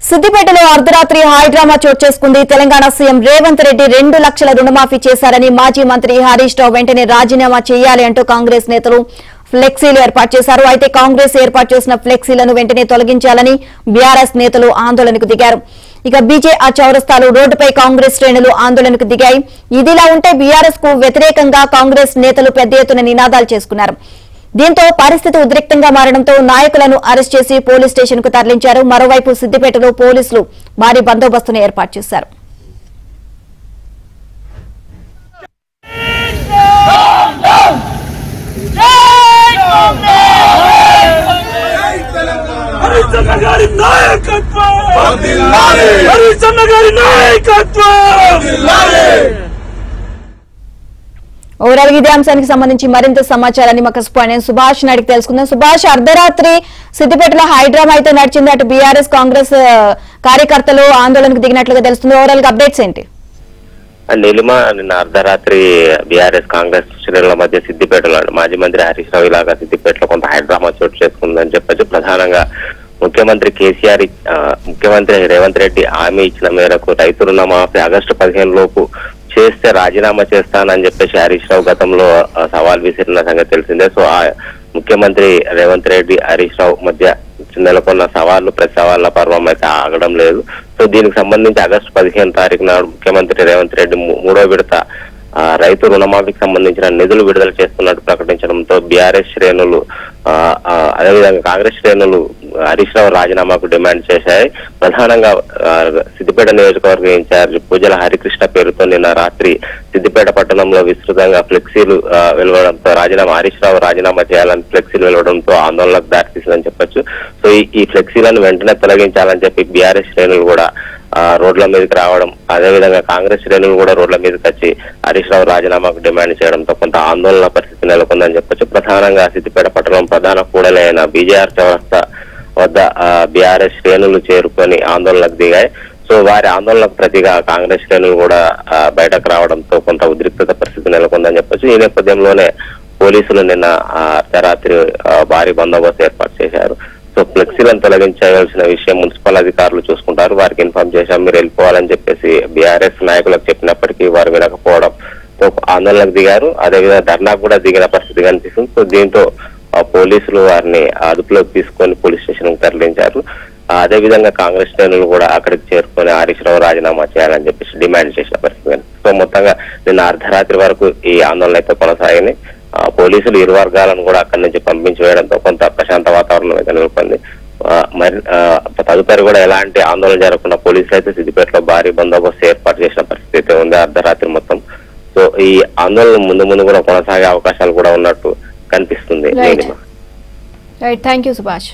సిద్దిపేటలో అర్ధరాత్రి hi drama చోటు చేసుకుంది తెలంగాణ సీఎం రేవంత్ రెడ్డి రెండు లక్షల రుణమాఫీ చేశారని మాజీ మంత్రి హరీష్ రావు వెంటనే రాజీనామా చేయాలి అంటూ కాంగ్రెస్ నేతలు ఫ్లెక్సీలు ఏర్పాటు చేశారు అయితే కాంగ్రెస్ ఏర్పాటు చేసిన ఫ్లెక్సీలను వెంటనే తొలగించాలని బీఆర్ఎస్ నేతలు ఆందోళనకు దిగారు ఇక బీజే ఆ చౌరస్తాలు రోడ్డుపై కాంగ్రెస్ శ్రేణులు ఆందోళనకు దిగాయి ఇదిలా ఉంటే బీఆర్ఎస్ కు వ్యతిరేకంగా కాంగ్రెస్ నేతలు పెద్ద ఎత్తున నినాదాలు చేసుకున్నారు దీంతో పరిస్థితి ఉద్రిక్తంగా మారడంతో నాయకులను అరెస్ట్ చేసి పోలీస్ స్టేషన్ కు తరలించారు మరోవైపు సిద్దిపేటలో పోలీసులు భారీ బందోబస్తును ఏర్పాటు చేశారు హరిచంద్ర గారి నాయకత్వం వర్ధిల్లాలి! హరిచంద్ర గారి నాయకత్వం ఓవరాల్ గా ఇదే అంశానికి సంబంధించి మరింత సమాచారాన్ని మా కసిపోయిన సుభాష్ నాయుడికి తెలుసుకుందాం సుభాష్ అర్ధరాత్రి సిద్దిపేటలో హైడ్రామా అయితే నడిచింది అటు బీఆర్ఎస్ కాంగ్రెస్ ఆ, కార్యకర్తలు ఆందోళనకు దిగినట్లుగా తెలుస్తుంది ఓవరాల్ గా అప్డేట్స్ ఏంటి నీలిమ నిన్న అర్ధరాత్రి బీఆర్ఎస్ కాంగ్రెస్ శ్రేణుల మధ్య సిద్దిపేటలో మాజీ మంత్రి హరీష్ రావు ఇలాగా సిద్దిపేటలో కొంత హైడ్రామా చోటు చేసుకుందని చెప్పొచ్చు ప్రధానంగా ముఖ్యమంత్రి కేసీఆర్ ఇ- ఆ, ముఖ్యమంత్రి రేవంత్ రెడ్డి హామీ ఇచ్చిన మేరకు రైతు రుణమాఫీ ఆగస్టు పదిహేను లోపు చేస్తే రాజీనామా చేస్తానని చెప్పేసి హరీష్ రావు గతంలో ఆ, సవాల్ విసిరిన సంగతి తెలిసిందే సో ఆ ముఖ్యమంత్రి రేవంత్ రెడ్డి హరీష్ రావు మధ్య నెలకొన్న సవాళ్లు ప్రతి సవాళ్ల పర్వం అయితే ఆగడం లేదు సో దీనికి సంబంధించి ఆగస్టు పదిహేను తారీఖు నాడు ముఖ్యమంత్రి రేవంత్ రెడ్డి మూ- మూడో విడత ఆ, రైతు రుణమాఫీకి సంబంధించిన నిధులు విడుదల చేస్తున్నట్టు ప్రకటించడంతో బీఆర్ఎస్ శ్రేణులు ఆ, ఆ, అదేవిధంగా కాంగ్రెస్ శ్రేణులు హరీష్ రావు రాజీనామాకు డిమాండ్ చేశాయి ప్రధానంగా ఆ, సిద్దిపేట నియోజకవర్గ ఇన్ఛార్జ్ పూజల హరికృష్ణ పేరుతో నిన్న రాత్రి సిద్దిపేట పట్టణంలో విస్తృతంగా ఫ్లెక్సీలు ఆ, వెలువడంతో రాజీనామా హరీష్ రావు రాజీనామా చేయాలని ఫ్లెక్సీలు వెలువడంతో ఆందోళనకు దారితీసిందని చెప్పొచ్చు సో ఈ- ఈ ఫ్లెక్సీలను వెంటనే తొలగించాలని చెప్పి బీఆర్ఎస్ శ్రేణులు కూడా ఆ, రోడ్ల మీదకి రావడం అదేవిధంగా కాంగ్రెస్ శ్రేణులు కూడా రోడ్ల మీదకి వచ్చి హరీష్ రావు రాజీనామాకు డిమాండ్ చేయడంతో కొంత ఆందోళన పరిస్థితి నెలకొందని చెప్పొచ్చు ప్రధానంగా సిద్దిపేట పట్టణం ప్రధాన కూడలైన బీజేఆర్ చౌరస్తా వద్ద బీఆర్ఎస్ శ్రేణులు చేరుకొని ఆందోళనకు దిగాయి సో వారి ఆందోళనకు ప్రతిగా కాంగ్రెస్ శ్రేణులు కూడా ఆ, బయటకు రావడంతో కొంత ఉద్రిక్తత పరిస్థితి నెలకొందని చెప్పొచ్చు ఈ నేపథ్యంలోనే పోలీసులు నిన్న ఆ, అర్ధరాత్రి ఆ, భారీ బందోబస్తు ఏర్పాటు చేశారు సో ఫ్లెక్సీలను తొలగించవలసిన విషయం మున్సిపల్ అధికారులు చూసుకుంటారు వారికి ఇన్ఫార్మ్ చేశాం మీరు వెళ్ళిపోవాలని చెప్పేసి బీఆర్ఎస్ నాయకులకు చెప్పినప్పటికీ వారు వినకపోవడం తో ఆందోళనకు దిగారు అదేవిధంగా ధర్నాకు కూడా దిగిన పరిస్థితి కనిపిస్తుంది సో దీంతో ఆ, పోలీసులు వారిని అదుపులోకి తీసుకొని పోలీస్ స్టేషన్ కు తరలించారు ఆ, అదేవిధంగా కాంగ్రెస్ శ్రేణులు కూడా అక్కడికి చేరుకొని హరీష్ రావు రాజీనామా చేయాలని చెప్పేసి డిమాండ్ చేసిన పరిస్థితి కనిపిస్తుంది. సో మొత్తంగా నిన్న అర్ధరాత్రి వరకు ఈ ఆందోళన అయితే కొనసాగినాయి ఆ, పోలీసులు ఇరు వర్గాలను కూడా అక్కడి నుంచి పంపించి వేయడంతో కొంత ప్రశాంత వాతావరణం అయితే నెలకొంది ఆ, మరి ఆ, తదుపరి కూడా ఎలాంటి ఆందోళన జరగకుండా పోలీసులు అయితే సిద్దిపేటలో భారీ బందోబస్తు ఏర్పాటు చేసిన పరిస్థితి అయితే ఉంది అర్ధరాత్రి మొత్తం సో ఈ ఆందోళన ముందు ముందు కూడా కొనసాగే అవకాశాలు కూడా ఉన్నట్టు కనిపిస్తుంది Right. Neelima. Right thank you Subhash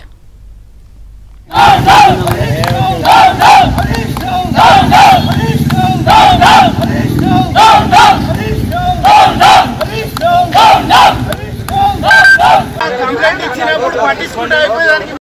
complaint ఇచ్చినప్పుడు పట్టించుకుంటే అయిపోయేదానికి